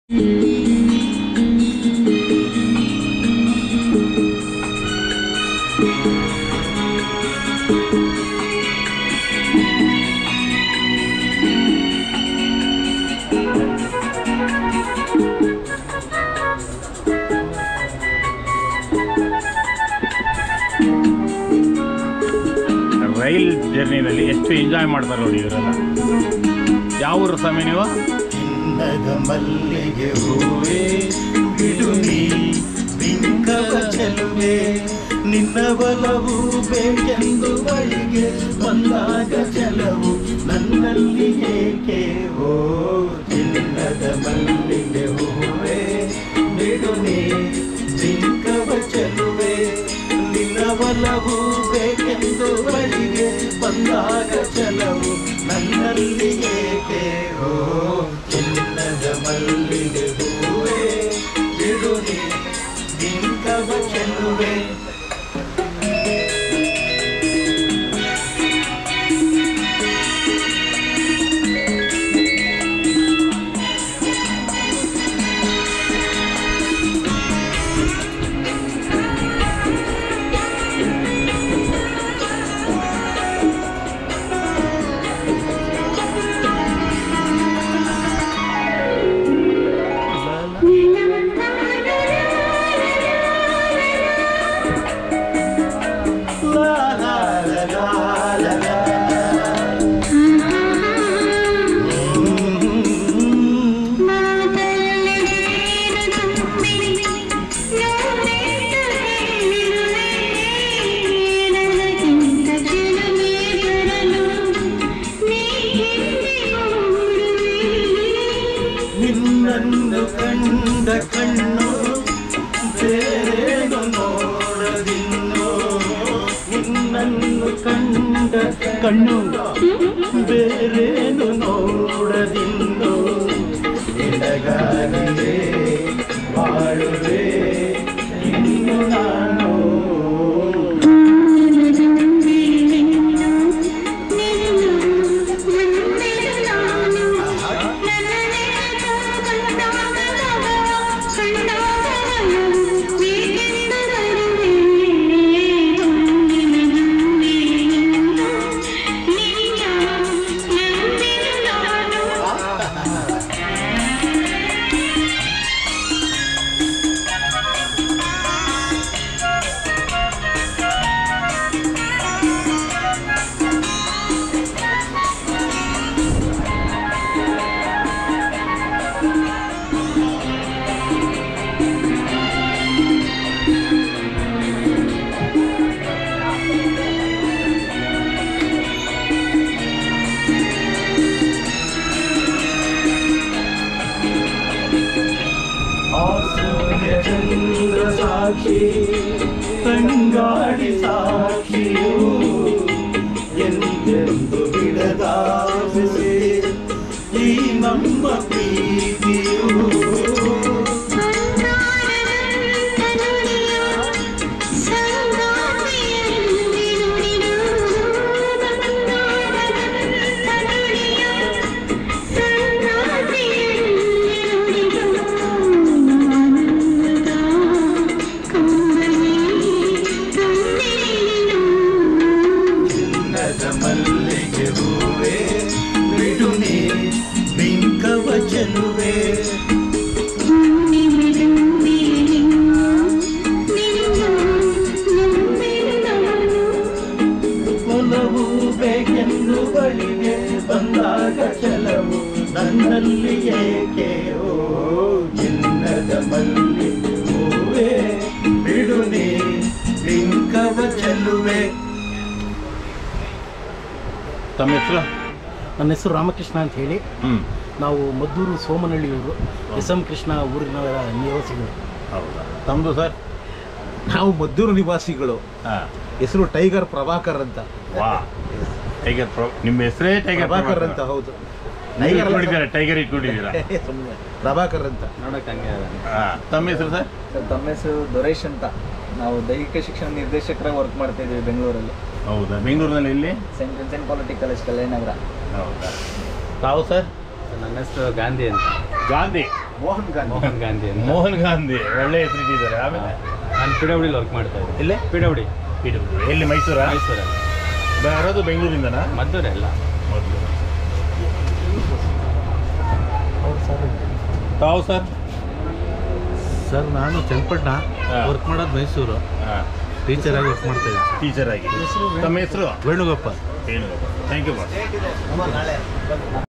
Rail ಜರ್ನಿನಲ್ಲಿ ಎಷ್ಟು enjoy ಮಾಡ್ತಾರೆ ನೋಡಿ ಇವರೆಲ್ಲ ಯಾವ ಊರು ಸ್ವಾಮಿ ನೀವು ಚಿನ್ನದ ಮಲ್ಲಿಗೆ ಹೂವೇ ಬಿಡು ನೀ ಬಿಂಕವ ಚೆಲುವೆ ನಿನ್ನ ಬಲವು ಬೇಕೆಂದು ಬಳಿಗೆ ಬಂದಾಗ ಚೆಲವು ನನ್ನಲ್ಲಿ ಏಕೆ ಓ ಚಿನ್ನದ ಮಲ್ಲಿಗೆ ಹೂವೇ ಬಿಡು ನೀ ಬಿಂಕವ ಚೆಲುವೆ ನಿನ್ನ ಬಲವು ಬೇಕೆಂದು ಬಳಿಗೆ ಬಂದಾಗ ಚೆಲವು ನನ್ನಲ್ಲಿ ಏಕೆ ಓ ಚಿನ್ನದ ಮಲ್ಲಿಗೆ ಹೂವೇ ಬಿಡು ನೀ ಬಿಂಕವ ಚೆಲುವೆ ಲಾ ಲಾ ಲಾ ಲಾ ಲಾ ಲಾ. ಹ್ಮ್. ನಿನ್ನನ್ನು ಕಂಡ ಕಣ್ಣು ಬೇರೇನು ನೋಡದಿನ್ನು ನಿನ್ನನ್ನು ಕಂಡ ಕಣ್ಣು ಬೇರೇನು ನೋಡದಿನ್ನು ನಿನಗಾಗಿಯೇ ಬಾಳುವೆ ಇನ್ನು ನಾನು ಆ ಸೂರ್ಯ ಚಂದ್ರ ಸಾಕ್ಷಿ ತಂಗಾಡಿ ಸಾಕ್ಷಿಯು ಎಂದೆಂದು ಬಿಡದಾಗಿಸಿ ಈ ನಮ್ಮ ಪ್ರೀತಿಯು ಚಿನ್ನದ ಮಲ್ಲಿಗೆ ಹೂವೇ ಬಿಡು ನೀ ಬಿಂಕವ ಚೆಲುವೆ ಒಲವು ಬೇಕೆಂದು ಬಳಿಗೆ ಬಂದಾಗ ಚೆಲವು ನನ್ನಲ್ಲಿ ಏಕೆ ಓ ಚಿನ್ನದ ಮಲ್ಲಿಗೆ ಹೂವೇ ಬಿಡು ನೀ ಬಿಂಕವ ಚೆಲುವೆ ತಮ್ಮ ಹೆಸರು ನನ್ನ ಹೆಸರು ರಾಮಕೃಷ್ಣ ಅಂತ ಹೇಳಿ ಹ್ಞೂ ನಾವು ಮದ್ದೂರು ಸೋಮನಹಳ್ಳಿಯವರು ಎಸ್ ಎಂ ಕೃಷ್ಣ ಊರಿನ ನಿವಾಸಿಗಳು ಹೌದಾ ತಮ್ಮದು ಸರ್ ನಾವು ಮದ್ದೂರು ನಿವಾಸಿಗಳು ಹಾಂ ಹೆಸರು ಟೈಗರ್ ಪ್ರಭಾಕರ್ ಅಂತ ವಾ ಟೈಗರ್ ಪ್ರೊ ನಿಮ್ಮ ಹೆಸರೇ ಟೈಗರ್ ಪ್ರಭಾಕರ್ ಅಂತ ಹೌದು ಟೈಗರ್ ಟೈಗರ್ ಇಟ್ಕೊಂಡಿದ್ದೀರಾ ಟೈಗರ್ ಇಟ್ಕೊಂಡಿದ್ದೀರಾ ಸುಮ್ಮನೆ ಪ್ರಭಾಕರ್ ಅಂತ ನೋಡಕ್ ಹಂಗೆ ಅದ ಹಾಂ ತಮ್ಮ ಹೆಸರು ಸರ್ ಸರ್ ತಮ್ಮ ಹೆಸರು ದೊರೇಶ್ ಅಂತ ನಾವು ದೈಹಿಕ ಶಿಕ್ಷಣ ನಿರ್ದೇಶಕರಾಗಿ ವರ್ಕ್ ಮಾಡ್ತಾ ಇದ್ದೀವಿ ಬೆಂಗಳೂರಲ್ಲಿ ಹೌದಾ ಬೆಂಗಳೂರಿನಲ್ಲಿ ಇಲ್ಲಿ saint Vincent polytechnic college Kalyan Nagar ಹೌದಾ ತಾವು ಸರ್ ನನ್ನ ಹೆಸರು ಗಾಂಧಿ ಅಂತ ಗಾಂಧಿ ಮೋಹನ್ ಗಾಂಧಿ ಮೋಹನ್ ಗಾಂಧಿ ಅಂತ ಮೋಹನ್ ಗಾಂಧಿ ಒಳ್ಳೆ ಹೆಸರಿಟ್ಟಿದ್ದಾರೆ ಆಮೇಲೆ ನಾನು ಪಿಡಬ್ಳಿಲಿ ವರ್ಕ್ ಮಾಡ್ತಾ ಇದ್ದೆ ಇಲ್ಲೇ ಪಿಡಬ್ಳಿ PWD. ಎಲ್ಲಿ ಮೈಸೂರ ಮೈಸೂರಲ್ಲಿ ಬರೋದು ಬೆಂಗಳೂರಿಂದನಾ ಮದ್ದೂರೇ ಎಲ್ಲ ಮೊದಲು ತಾವು ಸರ್ ಸರ್ ನಾನು ಚನ್ನಪಟ್ಟಣ ಹಾ. ವರ್ಕ್ ಮಾಡೋದು ಮೈಸೂರು ಹಾಂ ಟೀಚರ್ ಆಗಿ ವರ್ಕ್ ಮಾಡ್ತಾ ಇದ್ದೀನಿ ಟೀಚರ್ ಆಗಿ ತಮ್ಮ ಹೆಸರು ವೇಣುಗೋಪಾಲ್ ಏನು ಥ್ಯಾಂಕ್ ಯು ಬಾಸ್